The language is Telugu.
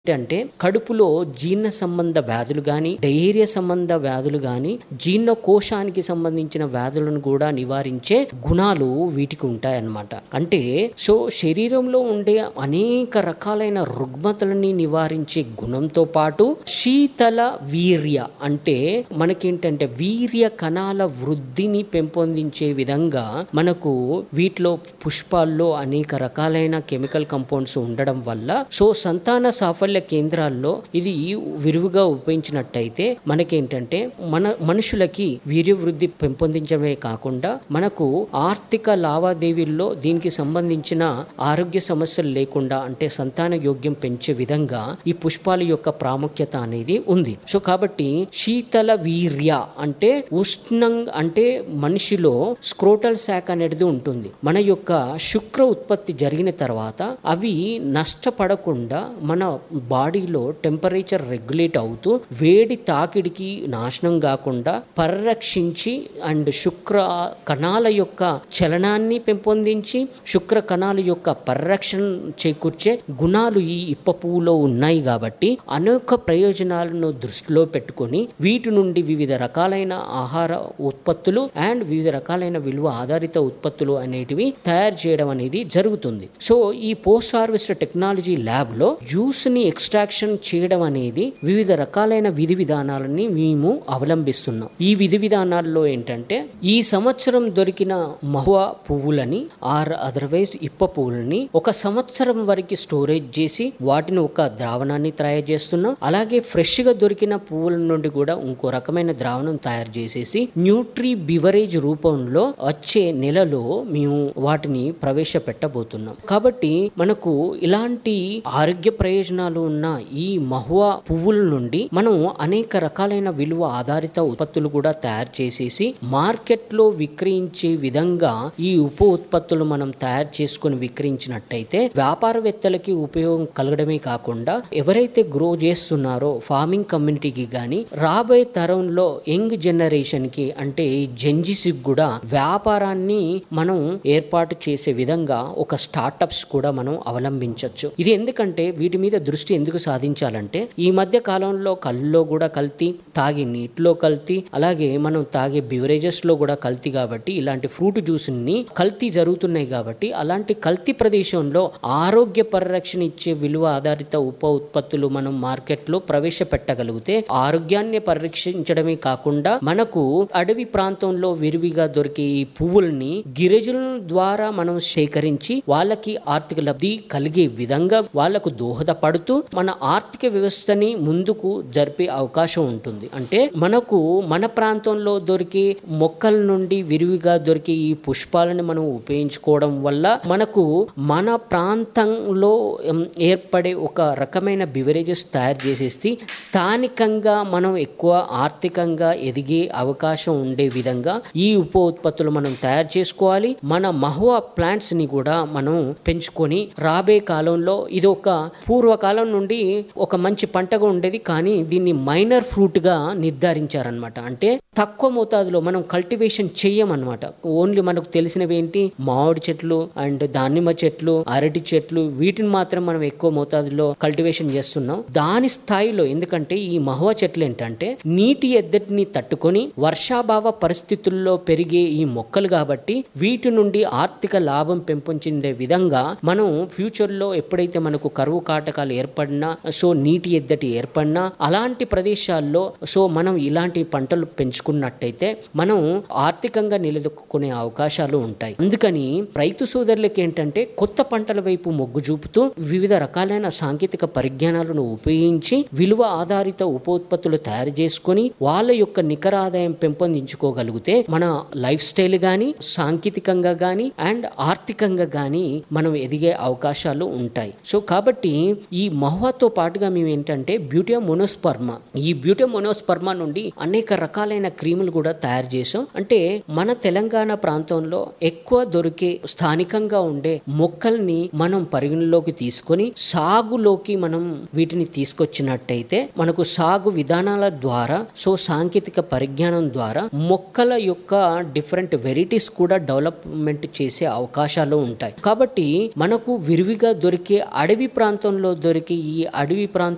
అంటే కడుపులో జీర్ణ సంబంధ వ్యాధులు కానీ డయేరియా సంబంధ వ్యాధులు కానీ జీర్ణ కోశానికి సంబంధించిన వ్యాధులను కూడా నివారించే గుణాలు వీటికి ఉంటాయన్నమాట అంటే సో శరీరంలో ఉండే అనేక రకాలైన రుగ్మతలని నివారించే గుణంతో పాటు శీతల వీర్య అంటే మనకేంటంటే వీర్య కణాల వృద్ధిని పెంపొందించే విధంగా మనకు వీటిలో పుష్పాల్లో అనేక రకాలైన కెమికల్ కంపౌండ్స్ ఉండడం వల్ల సో సంతాన సాఫల్య కేంద్రాల్లో ఇది విరివిగా ఉపయోగించినట్టయితే మనకేంటంటే మన మనుషులకి వీర్య వృద్ధి పెంపొందించడమే కాకుండా మనకు ఆర్థిక లావాదేవీల్లో దీనికి సంబంధించిన ఆరోగ్య సమస్యలు లేకుండా అంటే సంతాన యోగ్యం పెంచే విధంగా ఈ పుష్పాల యొక్క ప్రాముఖ్యత అనేది ఉంది సో కాబట్టి శీతల వీర్య అంటే ఉష్ణం అంటే మనిషిలో స్క్రోటల్ శాక్ అనేది ఉంటుంది మన యొక్క శుక్ర ఉత్పత్తి జరిగిన తర్వాత అవి నష్టపడకుండా మన బాడీలో టెంపరేచర్ రెగ్యులేట్ అవుతూ వేడి తాకిడికి నాశనం కాకుండా పరిరక్షించి అండ్ శుక్ర కణాల యొక్క చలనాన్ని పెంపొందించి శుక్ర కణాల యొక్క పరిరక్షణ చేకూర్చే గుణాలు ఈ ఇప్ప పువ్వులో ఉన్నాయి కాబట్టి అనేక ప్రయోజనాలను దృష్టిలో పెట్టుకొని వీటి నుండి వివిధ రకాలైన ఆహార ఉత్పత్తులు అండ్ వివిధ రకాలైన విలువ ఆధారిత ఉత్పత్తులు అనేటివి తయారు చేయడం అనేది జరుగుతుంది సో ఈ పోస్ట్ హార్వెస్ట్ టెక్నాలజీ ల్యాబ్ లో జ్యూస్ ని ఎక్స్ట్రాక్షన్ చేయడం అనేది వివిధ రకాలైన విధి విధానాలని మేము అవలంబిస్తున్నాం ఈ విధి విధానాల్లో ఏంటంటే ఈ సంవత్సరం దొరికిన మహువా పువ్వులని ఆర్ అదర్వైజ్ ఇప్ప పువ్వులని ఒక సంవత్సరం వరకు స్టోరేజ్ చేసి వాటిని ఒక ద్రావణాన్ని తయారు చేస్తున్నాం అలాగే ఫ్రెష్ గా దొరికిన పువ్వుల నుండి కూడా ఇంకో రకమైన ద్రావణం తయారు చేసేసి న్యూట్రీ బివరేజ్ రూపంలో వచ్చే నెలలో మేము వాటిని ప్రవేశపెట్టబోతున్నాం కాబట్టి మనకు ఇలాంటి ఆరోగ్య ప్రయోజనాలు ఉన్న ఈ మహువా పువ్వుల నుండి మనం అనేక రకాలైన విలువ ఆధారిత ఉత్పత్తులు కూడా తయారు చేసేసి మార్కెట్ లో విక్రయించే విధంగా ఈ ఉప ఉత్పత్తులు మనం తయారు చేసుకుని విక్రయించినట్టయితే వ్యాపారవేత్తలకి ఉపయోగం కలగడమే కాకుండా ఎవరైతే గ్రో చేస్తున్నారో ఫార్మింగ్ కమ్యూనిటీకి గాని రాబోయే తరంలో యంగ్ జనరేషన్ కి అంటే జెంజిసి కూడా వ్యాపారాన్ని మనం ఏర్పాటు చేసే విధంగా ఒక స్టార్టప్స్ కూడా మనం అవలంబించవచ్చు ఇది ఎందుకంటే వీటి మీద దృష్టి ఎందుకు సాధించాలంటే ఈ మధ్య కాలంలో కళ్ళలో కూడా కల్తీ తాగే నీటిలో కల్తీ అలాగే మనం తాగే బివరేజెస్ లో కూడా కల్తీ కాబట్టి ఇలాంటి ఫ్రూట్ జ్యూస్ ని కల్తీ జరుగుతున్నాయి కాబట్టి అలాంటి కల్తీ ప్రదేశంలో ఆరోగ్య పరిరక్షణ ఇచ్చే విలువ ఆధారిత ఉప ఉత్పత్తులు మనం మార్కెట్ లో ప్రవేశపెట్టగలిగితే ఆరోగ్యాన్ని పరిరక్షించడమే కాకుండా మనకు అడవి ప్రాంతంలో విరివిగా దొరికే ఈ పువ్వుల్ని గిరిజనుల ద్వారా మనం సేకరించి వాళ్ళకి ఆర్థిక లబ్ధి కలిగే విధంగా వాళ్లకు దోహదపడుతూ మన ఆర్థిక వ్యవస్థని ముందుకు జరిపే అవకాశం ఉంటుంది అంటే మనకు మన ప్రాంతంలో దొరికే మొక్కల నుండి విరివిగా దొరికే ఈ పుష్పాలను మనం ఉపయోగించుకోవడం వల్ల మనకు మన ప్రాంతంలో ఉమ్, ఏర్పడే ఒక రకమైన బివరేజెస్ తయారు చేసేసి స్థానికంగా మనం ఎక్కువ ఆర్థికంగా ఎదిగే అవకాశం ఉండే విధంగా ఈ ఉప ఉత్పత్తులు మనం తయారు చేసుకోవాలి మన మహువా ప్లాంట్స్ ని కూడా మనం పెంచుకొని రాబోయే కాలంలో ఇది ఒక పూర్వకాలం నుండి ఒక మంచి పంటగా ఉండేది కానీ దీన్ని మైనర్ ఫ్రూట్ గా నిర్ధారించారనమాట అంటే తక్కువ మోతాదులో మనం కల్టివేషన్ చెయ్యమన్నమాట ఓన్లీ మనకు తెలిసినవి ఏంటి మామిడి చెట్లు అండ్ దానిమ్మ చెట్లు అరటి చెట్లు వీటిని మాత్రం మనం ఎక్కువ మోతాదులో కల్టివేషన్ చేస్తున్నాం దాని స్థాయిలో ఎందుకంటే ఈ మహువా చెట్లు ఏంటంటే నీటి ఎద్దటిని తట్టుకొని వర్షాభావ పరిస్థితుల్లో పెరిగే ఈ మొక్కలు కాబట్టి వీటి నుండి ఆర్థిక లాభం పెంపొందే విధంగా మనం ఫ్యూచర్ లో ఎప్పుడైతే మనకు కరువు కాటకాలు ఏర్పడినా సో నీటి ఎద్దటి ఏర్పడినా అలాంటి ప్రదేశాల్లో సో మనం ఇలాంటి పంటలు పెంచుకున్నట్టయితే మనం ఆర్థికంగా నిలదొక్కునే అవకాశాలు ఉంటాయి అందుకని రైతు సోదరులకి ఏంటంటే కొత్త పంటల వైపు మొగ్గు చూపుతూ వివిధ రకాలైన సాంకేతిక పరిజ్ఞానాలను ఉపయోగించి విలువ ఆధారిత ఉప ఉత్పత్తులు తయారు చేసుకొని వాళ్ళ యొక్క నికర ఆదాయం పెంపొందించుకోగలిగితే మన లైఫ్ స్టైల్ గాని సాంకేతికంగా గాని అండ్ ఆర్థికంగా గాని మనం ఎదిగే అవకాశాలు ఉంటాయి సో కాబట్టి ఈ మహువాతో పాటుగా మేము ఏంటంటే బ్యూటియా మొనోస్పర్మ ఈ బ్యూటియా మొనోస్పర్మ నుండి అనేక రకాలైన క్రీములు కూడా తయారు చేసాం అంటే మన తెలంగాణ ప్రాంతంలో ఎక్కువ దొరికే స్థానికంగా ఉండే మొక్కల్ని మనం పరిగణలోకి తీసుకొని సాగులోకి మనం వీటిని తీసుకొచ్చినట్టయితే మనకు సాగు విధానాల ద్వారా సో సాంకేతిక పరిజ్ఞానం ద్వారా మొక్కల యొక్క డిఫరెంట్ వెరైటీస్ కూడా డెవలప్మెంట్ చేసే అవకాశాలు ఉంటాయి కాబట్టి మనకు విరివిగా దొరికే అడవి ప్రాంతంలో దొరికే ఈ అడవి ప్రాంతం